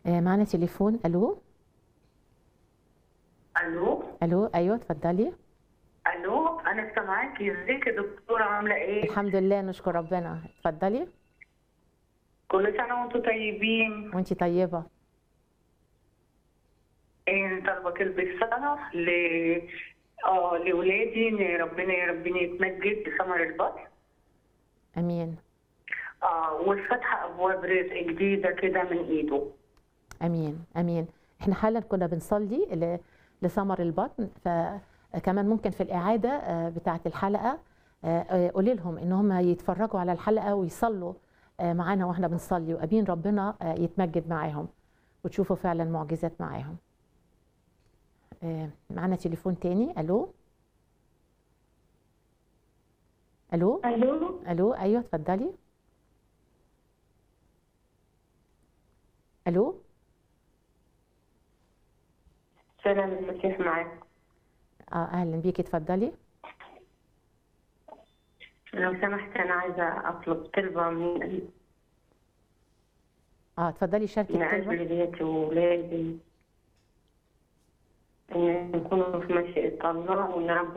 آه، معنا تليفون الو الو الو ايوه اتفضلي الو انا سامعاكي ازيك يا دكتوره عامله ايه الحمد لله نشكر ربنا اتفضلي كل سنه وانتم طيبين وانتي طيبه إيه طالبه كلمه سنه ل اه لاولادي ان ربنا ربنا يتمجد بثمر البطن امين اه والفتح ابواب رزق جديده كده من ايده امين امين احنا حالا كنا بنصلي ل- لثمر البطن فكمان ممكن في الاعاده آه، بتاعه الحلقه آه، آه، قولي لهم ان هم يتفرجوا على الحلقه ويصلوا آه، معانا واحنا بنصلي وابين ربنا آه، يتمجد معاهم وتشوفوا فعلا معجزات معاهم آه، معانا تليفون تاني الو الو الو الو ايوه اتفضلي الو سلام المسيح معاك اه اهلا بيكي اتفضلي لو سمحت انا عايزه اطلب طلبه من اه اتفضلي شاركي من الكلمه اجل بيتي واولادي ان يكونوا في مشيئه الله وان رب